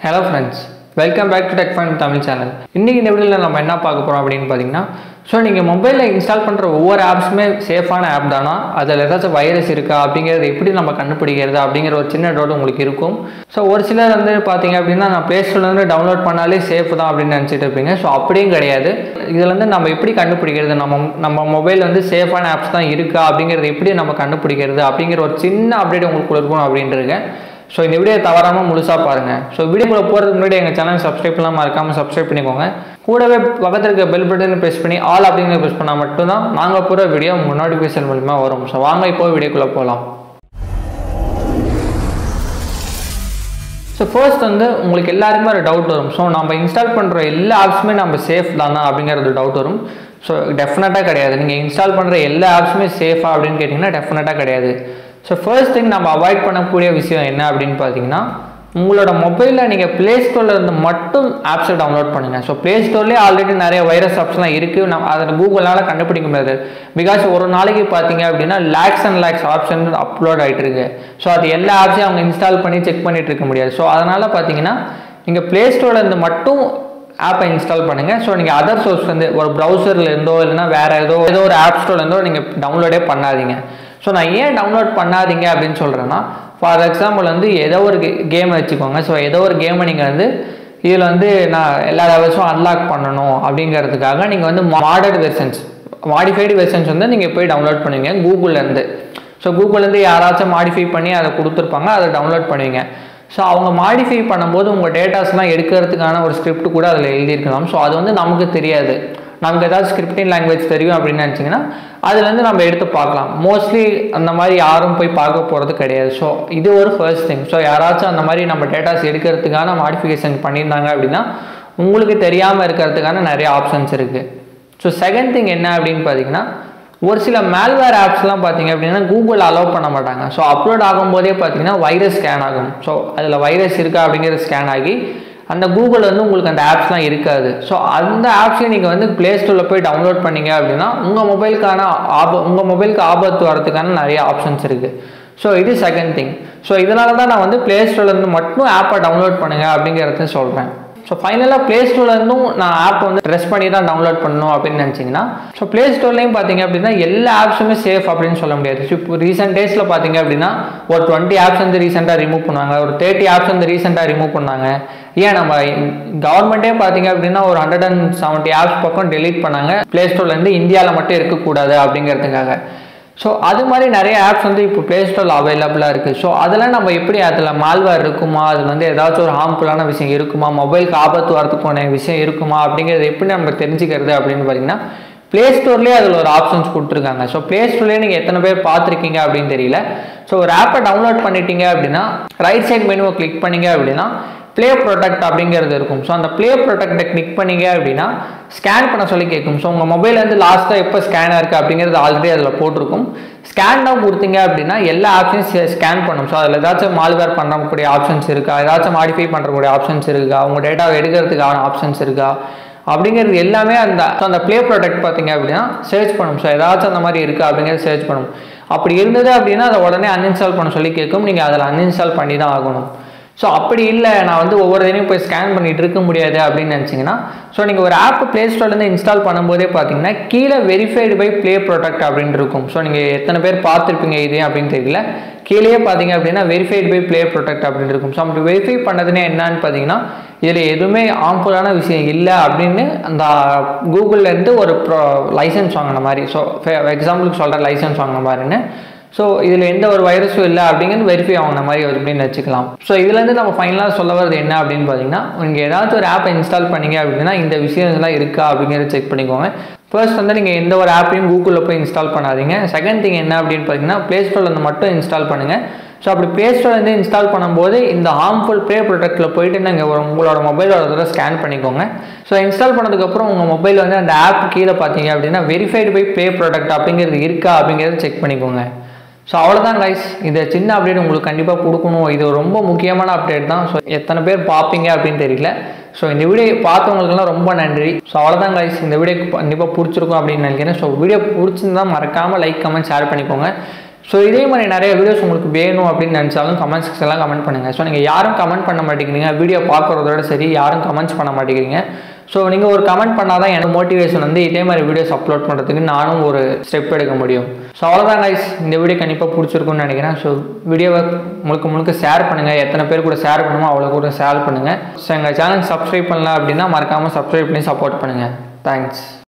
hello friends welcome back to tech fine Tamil channel இன்றைக்கி இந்த வீடியோவில் நம்ம என்ன பார்க்க போகிறோம் அப்படின்னு பார்த்தீங்கன்னா ஸோ நீங்கள் மொபைலில் இன்ஸ்டால் பண்ணுற ஒவ்வொரு ஆப்ஸுமே சேஃபான ஆப் தானா அதில் ஏதாச்சும் வைரஸ் இருக்கா அப்படிங்கிறது எப்படி நம்ம கண்டுபிடிக்கிறது அப்படிங்கிற ஒரு சின்ன டவுட் உங்களுக்கு இருக்கும் ஸோ ஒரு சிலர் வந்து பார்த்தீங்க அப்படின்னா நான் ப்ளே ஸ்டோர்லேருந்து டவுன்லோட் பண்ணாலே சேஃப் தான் அப்படின்னு நினச்சிட்டு இருப்பீங்க ஸோ அப்படியும் கிடையாது இதில் வந்து நம்ம எப்படி கண்டுபிடிக்கிறது நம்ம நம்ம மொபைல் வந்து சேஃபான ஆப்ஸ் தான் இருக்கா அப்படிங்கிறது எப்படி நம்ம கண்டுபிடிக்கிறது அப்படிங்கிற ஒரு சின்ன அப்டேட் உங்களுக்கு இருக்கும் அப்படின்ட்டு இருக்கேன் ஸோ இந்த வீடியோ தவறாமல் முழுசாக பாருங்கள் ஸோ வீடியோக்குள்ள போகிறதுக்கு முன்னாடி எங்கள் சேனல் சப்ஸ்கிரைப் பண்ணாமல் மறக்காமல் சப்ஸ்கிரைப் பண்ணிக்கோங்க கூடவே பக்கத்தில் இருக்க பெல் பட்டன் ப்ரெஸ் பண்ணி ஆல் அப்படிங்கிற ப்ரெஸ் பண்ணால் மட்டும்தான் நாங்கள் போகிற வீடியோ உங்கள் நோட்டிஃபிகேஷன் மூலிமா வரும் ஸோ வாங்க இப்போ வீடியோக்குள்ளே போகலாம் ஸோ ஃபர்ஸ்ட் வந்து உங்களுக்கு எல்லாருக்குமே ஒரு டவுட் வரும் ஸோ நம்ம இன்ஸ்டால் பண்ணுற எல்லா ஆப்ஸுமே நம்ம சேஃப் தானா அப்படிங்கிறது டவுட் வரும் ஸோ டெஃபினட்டாக கிடையாது நீங்கள் இன்ஸ்டால் பண்ணுற எல்லா ஆப்ஸுமே சேஃபா அப்படின்னு கேட்டிங்கன்னா டெஃபினட்டாக கிடையாது ஸோ ஃபர்ஸ்ட் திங் நம்ம அவாய்ட் பண்ணக்கூடிய விஷயம் என்ன அப்படின்னு பார்த்தீங்கன்னா உங்களோட மொபைலில் நீங்கள் ப்ளே ஸ்டோரில் இருந்து மட்டும் ஆப்ஸை டவுன்லோட் பண்ணுங்கள் ஸோ ப்ளே ஸ்டோர்லேயே ஆல்ரெடி நிறைய வைரஸ் ஆப்ஸ்லாம் இருக்குது நம்ம அதில் கூகுளால் கண்டுபிடிக்க முடியாது பிகாஸ் ஒரு நாளைக்கு பார்த்தீங்க அப்படின்னா lakhs and lakhs option upload ஆகிட்டு இருக்கு ஸோ அது எல்லா ஆப்ஸையும் அவங்க இன்ஸ்டால் பண்ணி செக் பண்ணிட்டு இருக்க முடியாது ஸோ அதனால் பார்த்தீங்கன்னா நீங்கள் ப்ளே ஸ்டோரில் இருந்து மட்டும் ஆப்பை இன்ஸ்டால் பண்ணுங்கள் ஸோ நீங்கள் அதர் சோர்ஸ் வந்து ஒரு ப்ரௌசரில் இருந்தோ இல்லைனா வேறு ஏதோ ஏதோ ஒரு ஆப் ஸ்டோர்லேருந்தோ நீங்கள் டவுன்லோடே பண்ணாதீங்க ஸோ நான் ஏன் டவுன்லோட் பண்ணாதீங்க அப்படின்னு சொல்கிறேன்னா ஃபார் எக்ஸாம்பிள் வந்து ஏதோ ஒரு கேம் வச்சுக்கோங்க ஸோ ஏதோ ஒரு கேமை நீங்கள் வந்து இதில் வந்து நான் எல்லா லெவல்ஸும் அன்லாக் பண்ணணும் அப்படிங்கிறதுக்காக நீங்கள் வந்து மாடர்ட் வெர்ஷன்ஸ் மாடிஃபைடு வெர்ஷன்ஸ் வந்து நீங்கள் போய் டவுன்லோட் பண்ணுவீங்க கூகுள்லேருந்து ஸோ கூகுள்லேருந்து யாராச்சும் மாடிஃபை பண்ணி அதை கொடுத்துருப்பாங்க அதை டவுன்லோட் பண்ணுவீங்க ஸோ அவங்க மாடிஃபை பண்ணும்போது உங்கள் டேட்டாஸ்லாம் எடுக்கிறதுக்கான ஒரு ஸ்கிரிப்ட் கூட அதில் எழுதியிருக்கலாம் ஸோ அது வந்து நமக்கு தெரியாது நமக்கு ஏதாவது ஸ்கிரிப்டிங் லாங்குவேஜ் தெரியும் அப்படின்னு நினச்சிங்கன்னா அதுலேருந்து நம்ம எடுத்து பார்க்கலாம் மோஸ்ட்லி அந்த மாதிரி யாரும் போய் பார்க்க போகிறது கிடையாது ஸோ இது ஒரு ஃபர்ஸ்ட் திங் ஸோ யாராச்சும் அந்த மாதிரி நம்ம டேட்டாஸ் எடுக்கிறதுக்கான மாடிஃபிகேஷன் பண்ணியிருந்தாங்க அப்படின்னா உங்களுக்கு தெரியாமல் இருக்கிறதுக்கான நிறைய ஆப்ஷன்ஸ் இருக்குது ஸோ செகண்ட் திங் என்ன அப்படின்னு பார்த்தீங்கன்னா ஒரு சில மேல்வேர் ஆப்ஸ்லாம் பார்த்தீங்க அப்படின்னா கூகுள் அலோவ் பண்ண மாட்டாங்க ஸோ அப்லோட் ஆகும்போதே பார்த்தீங்கன்னா வைரஸ் ஸ்கேன் ஆகும் ஸோ அதில் வைரஸ் இருக்கா அப்படிங்கிறது ஸ்கேன் ஆகி அந்த கூகுள் வந்து உங்களுக்கு அந்த ஆப்ஸ்லாம் இருக்காது ஸோ அந்த ஆப்ஸையும் நீங்கள் வந்து ப்ளே ஸ்டோரில் போய் டவுன்லோட் பண்ணீங்க அப்படின்னா உங்கள் மொபைலுக்கான ஆப உங்கள் மொபைலுக்கு ஆபத்து வரதுக்கான நிறைய ஆப்ஷன்ஸ் இருக்குது ஸோ இது செகண்ட் திங் ஸோ இதனால தான் நான் வந்து ப்ளே ஸ்டோர்லேருந்து மட்டும் ஆப்பை டவுன்லோட் பண்ணுங்கள் அப்படிங்கிறத சொல்கிறேன் ஸோ ஃபைனலாக ப்ளே ஸ்டோர்லேருந்தும் நான் ஆப் வந்து ட்ரெஸ் பண்ணி தான் டவுன்லோட் பண்ணணும் அப்படின்னு நினச்சிங்கன்னா ஸோ ப்ளே ஸ்டோர்லேயும் பார்த்தீங்க அப்படின்னா எல்லா ஆப்ஸுமே சேஃப் அப்படின்னு சொல்ல முடியாது ஸோ இப்போ ரீசெண்ட் டேஸில் பார்த்தீங்க அப்படின்னா ஒரு டுவெண்ட்டி ஆப்ஸ் வந்து ரீசெண்டாக ரிமூவ் பண்ணாங்க ஒரு தேர்ட்டி ஆப்ஸ் வந்து ரீசெண்டாக ரிமூவ் பண்ணாங்க ஏன் நம்ம கவர்மெண்ட்டே பார்த்தீங்க அப்படின்னா ஒரு ஹண்ட்ரட் அண்ட் செவன்ட்டி ஆப்ஸ் பக்கம் டெலீட் பண்ணாங்க ப்ளே ஸ்டோர்லேருந்து இந்தியாவில் மட்டும் இருக்கக்கூடாது அப்படிங்கிறதுக்காக ஸோ அது மாதிரி நிறைய ஆப்ஸ் வந்து இப்போ ப்ளே ஸ்டோரில் அவைலபிளாக இருக்குது ஸோ அதெல்லாம் நம்ம எப்படி அதில் மால்வேர் இருக்குமா அது வந்து ஏதாச்சும் ஒரு ஹார்ம்ஃபுல்லான விஷயம் இருக்குமா மொபைலுக்கு ஆபத்து வரதுக்கான விஷயம் இருக்குமா அப்படிங்கிறது எப்படி நம்ம தெரிஞ்சுக்கிறது அப்படின்னு பார்த்தீங்கன்னா ப்ளே ஸ்டோர்லேயே அதில் ஒரு ஆப்ஷன்ஸ் கொடுத்துருக்காங்க ஸோ ப்ளே ஸ்டோர்லேயே நீங்கள் எத்தனை பேர் பார்த்துருக்கீங்க அப்படின்னு தெரியல ஸோ ஒரு ஆப்பை டவுன்லோட் பண்ணிட்டீங்க அப்படின்னா ரைட் சைட் மெனுவை கிளிக் பண்ணீங்க அப்படின்னா ப்ளே ப்ரொடக்ட் அப்படிங்கிறது இருக்கும் ஸோ அந்த ப்ளே ப்ரொடக்டை கிளிக் பண்ணீங்க அப்படின்னா ஸ்கேன் பண்ண சொல்லி கேட்கும் ஸோ உங்கள் மொபைல் வந்து லாஸ்ட்டாக எப்போ ஸ்கேனாக இருக்குது அப்படிங்கிறது ஆல்ரெடி அதில் போட்டிருக்கும் ஸ்கேன் தான் கொடுத்தீங்க அப்படின்னா எல்லா ஆப்ஷன்ஸ் ஸ்கேன் பண்ணும் ஸோ அதில் ஏதாச்சும் மால்வேர் பண்ணக்கூடிய ஆப்ஷன்ஸ் இருக்கா ஏதாச்சும் மாடிஃபை பண்ணுறக்கூடிய ஆப்ஷன்ஸ் இருக்கா உங்கள் டேட்டாவை எடுக்கிறதுக்கான ஆப்ஷன்ஸ் இருக்கா அப்படிங்கிறது எல்லாமே அந்த ஸோ அந்த ப்ளே ப்ராடக்ட் பார்த்தீங்க அப்படின்னா சர்ச் பண்ணும் ஸோ ஏதாச்சும் அந்த மாதிரி இருக்குது அப்படிங்கிறது சர்ச் பண்ணும் அப்படி இருந்தது அப்படின்னா அதை உடனே அன்இன்ஸ்டால் பண்ண சொல்லி கேட்கும் நீங்கள் அதில் அன்இன்ஸ்டால் பண்ணி தான் ஆகணும் ஸோ அப்படி இல்லை நான் வந்து ஒவ்வொரு தினையும் போய் ஸ்கேன் பண்ணிட்டு இருக்க முடியாது அப்படின்னு நினச்சிங்கன்னா ஸோ நீங்கள் ஒரு ஆப் ப்ளே ஸ்டோர்லேருந்து இன்ஸ்டால் பண்ணும்போதே பார்த்தீங்கன்னா கீழே வெரிஃபைடு பை ப்ளே ப்ராடக்ட் அப்படின்னு இருக்கும் ஸோ நீங்கள் எத்தனை பேர் பார்த்துருப்பீங்க இதே அப்படின்னு தெரியல கீழே பார்த்தீங்க அப்படின்னா வெரிஃபைடு பை ப்ளே ப்ராடக்ட் அப்படின்னு இருக்கும் ஸோ அப்படி வெரிஃபை பண்ணதுனே என்னன்னு பார்த்தீங்கன்னா இதில் எதுவுமே ஹார்ம்ஃபுல்லான விஷயம் இல்லை அப்படின்னு அந்த கூகுள்லேருந்து ஒரு ப்ரோ லைசன்ஸ் வாங்கின மாதிரி ஸோ எக்ஸாம்பிளுக்கு சொல்கிற லைசன்ஸ் வாங்கின மாதிரின்னு ஸோ இதில் எந்த ஒரு வைரஸும் இல்லை அப்படிங்கிறது வெரிஃபை ஆகின மாதிரி அப்படின்னு வச்சுக்கலாம் ஸோ இதுலேருந்து நம்ம ஃபைனலாக சொல்ல வரது என்ன அப்படின்னு பார்த்தீங்கன்னா நீங்கள் ஏதாச்சும் ஒரு ஆப்பை இன்ஸ்டால் பண்ணீங்க அப்படின்னா இந்த விஷயங்கள்லாம் இருக்கா அப்படிங்கிறத செக் பண்ணிக்கோங்க ஃபர்ஸ்ட் வந்து நீங்கள் எந்த ஒரு ஆப்பையும் கூகுளில் போய் இன்ஸ்டால் பண்ணாதீங்க செகண்ட் திங் என்ன அப்படின்னு பார்த்தீங்கன்னா ப்ளே ஸ்டோர்லேருந்து மட்டும் இன்ஸ்டால் பண்ணுங்கள் ஸோ அப்படி ப்ளே ஸ்டோர்லேருந்து இன்ஸ்டால் பண்ணும்போது இந்த ஹார்ம்ஃபுல் ப்ளே ப்ராடக்ட்டில் போயிட்டு நீங்கள் உங்களோட மொபைல் ஒரு தடவை ஸ்கேன் பண்ணிக்கோங்க ஸோ இன்ஸ்டால் பண்ணதுக்கப்புறம் உங்கள் மொபைல் வந்து அந்த ஆப் கீழே பார்த்தீங்க அப்படின்னா வெரிஃபைடு பை ப்ளே ப்ராடக்ட் அப்படிங்கிறது இருக்கா அப்படிங்கிறத செக் பண்ணிக்கோங்க ஸோ அவ்வளோதான் கைஸ் இந்த சின்ன அப்டேட் உங்களுக்கு கண்டிப்பாக கொடுக்கணும் இது ரொம்ப முக்கியமான அப்டேட் தான் ஸோ எத்தனை பேர் பார்ப்பீங்க அப்படின்னு தெரியல ஸோ இந்த வீடியோ பார்த்தவங்களுக்குலாம் ரொம்ப நன்றி ஸோ அவ்வளோதான் கைஸ் இந்த வீடியோ கண்டிப்பாக பிடிச்சிருக்கும் அப்படின்னு நினைக்கிறேன் ஸோ வீடியோ பிடிச்சிருந்தா மறக்காமல் லைக் கமெண்ட் ஷேர் பண்ணிக்கோங்க ஸோ இதே மாதிரி நிறைய வீடியோஸ் உங்களுக்கு வேணும் அப்படின்னு நினச்சாலும் கமெண்ட் செக்ஷன்லாம் கமெண்ட் பண்ணுங்கள் ஸோ நீங்கள் யாரும் கமெண்ட் பண்ண மாட்டேங்கிறீங்க வீடியோ பார்க்குறதோட சரி யாரும் கமெண்ட்ஸ் பண்ண மாட்டேங்கிறீங்க ஸோ நீங்கள் ஒரு கமெண்ட் பண்ணால் தான் எனக்கு மோட்டிவேஷன் வந்து இதே மாதிரி வீடியோஸ் அப்லோட் பண்ணுறதுக்கு நானும் ஒரு ஸ்டெப் எடுக்க முடியும் ஸோ அவ்வளோதான் கைஸ் இந்த வீடியோ கண்டிப்பாக பிடிச்சிருக்கும்னு நினைக்கிறேன் ஸோ வீடியோவை முழுக்க முழுக்க ஷேர் பண்ணுங்கள் எத்தனை பேர் கூட ஷேர் பண்ணுமோ அவ்வளோ கூட ஷேர் பண்ணுங்கள் ஸோ எங்கள் சேனல் சப்ஸ்கிரைப் பண்ணல அப்படின்னா மறக்காமல் சப்ஸ்கிரைப் பண்ணி சப்போர்ட் பண்ணுங்கள் தேங்க்ஸ்